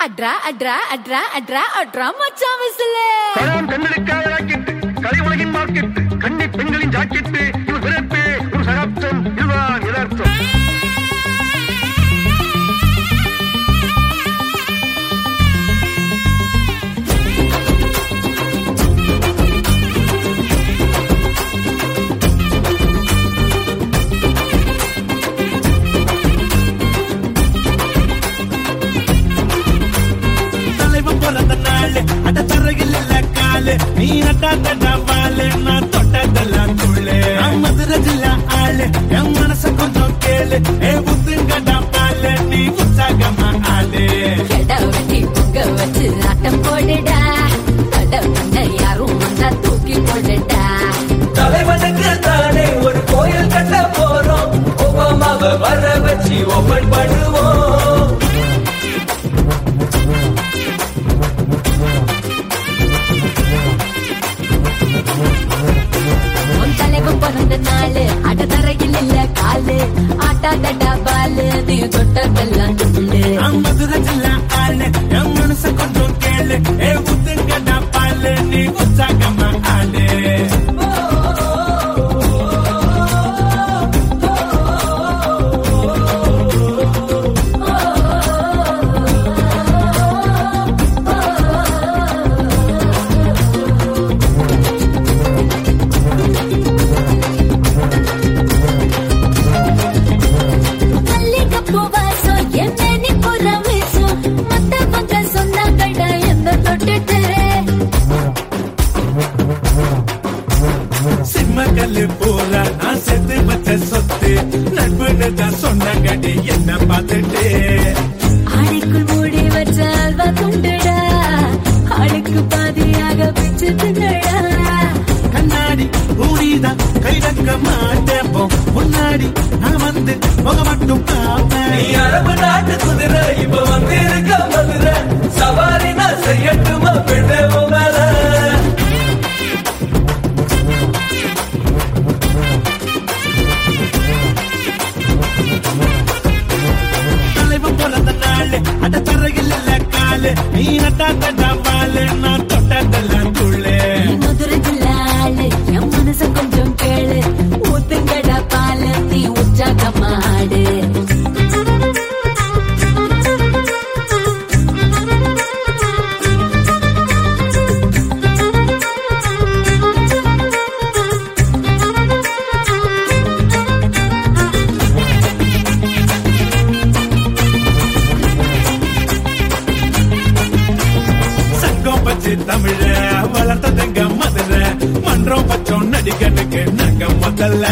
அட்ரா அட்ரா அட்ரா அட்ரா அட்ரா மச்சான் விசிலு கலாம் கண்களுக்காக ராக்கெட்டு கலை உலகின் மார்க்கெட்டு கண்ணி பெண்களின் ஜாக்கெட்டு இது பிறப்பு ஒரு சகாப்தம் இதுதான் யதார்த்தம் தலைவன் பிறந்த நாள் அட தரையில் இல்ல காலு நீ நட்டாத வாழு நான் தொட்டதெல்லாம் துள்ளு நான் மதுரை ஜில்லா ஆளு என் மனச கொஞ்சம் கேளு ஏ புத்துங்கடா பாலு நீ உற்சாகமா ஆளு எட வெட்டி புக்க வச்சு ஆட்டம் போடுடா அட உன்னை யாரும் வந்தா தூக்கி போடுடா தலைவனுக்கு தானே ஒரு கோயில் கட்ட போறோம் ஒபாமாவை வர வச்சு ஓபன் பண்ணுவோம் உன் தலைவன் பிறந்த நாளு அட தரையில் இல்ல காலு ஆட்டாதடா பாலு நீ தொட்டதெல்லாம் துள்ளு நான் மதுரை ஜில்லா ஆளு என் மனச கொஞ்சம் கேளு ஏ புத்துங்கடா பாலு நீ உற்சாகமா ஆளு மல்லிகைப்பூ வாசம் என்ன நீ புற வீசும் மத்தவங்க சொன்னாங்கடா என்ன தொட்டுட்டு சிம்மக்கல்லு போல நான் செத்து வச்ச சொத்து நட்புன்னு தான் சொன்னங்கடி என்ன பார்த்துட்டு ஆடைக்குள் மூடி வச்ச அல்வா துண்டுடா ஆளுக்கு பாதியாக பிச்சு தின்னடா கண்ணாடி ஊடிதான் கைதக்க மாட்டேன் போ. முன்னாடி நான் வந்து முக மட்டும் நீ பார்ப்பேன் அரபு நாட்டு குதிரை இப்ப வந்து இருக்க மதுரை சவாரி நான் செய்யட்டுமா பெண்ணே உன் மேல தலைவன் பிறந்த நாள் அட தரையில் இல்ல காலு நீ நட்டாத வாழு நான் தொட்டதெல்லாம் துள்ளு நீ மதுரை ஜில்லாளு என் மனச கொஞ்சம் கேளு ஊத்துங்கடா பால நீ உற்சாகமாடு சங்கம் பச்சு தமிழ வளர்த்ததுங்க மதுரை மன்றம் பச்சோம் நடிகனுக்கு நாங்க முதல்ல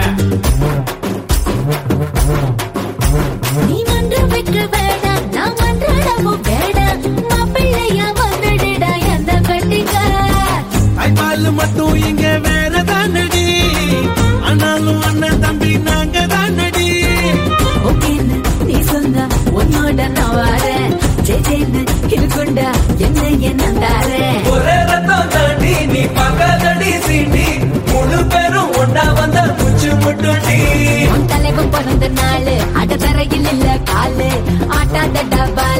நீ மன்று வைக்க வேண்டாம் நான் மன்றடவும் வேண்டாம் மாப்பிள்ளையா வந்துடுடா எந்த கட்டிக்கார தாய்ப்பால் மட்டும் இங்க வேற தானடி ஆனாலும் அண்ணன் தம்பி நாங்க தானடி ஓகேன்னு நீ சொன்னா உன்னோட நான் வரேன் ஜெய் ஜெயின்னு இருக்குண்டா என்ன என்ன தாரேன் ஒரே ரத்தம் தாண்டி நீ பார்க்காதடி சீண்டி முழு பேரும் ஒன்னா வந்த முச்சு முட்டுண்டி உன் தலைவன் பிறந்த நாளு அட தரையில் இல்ல காலு ஆட்டாதடா பாலு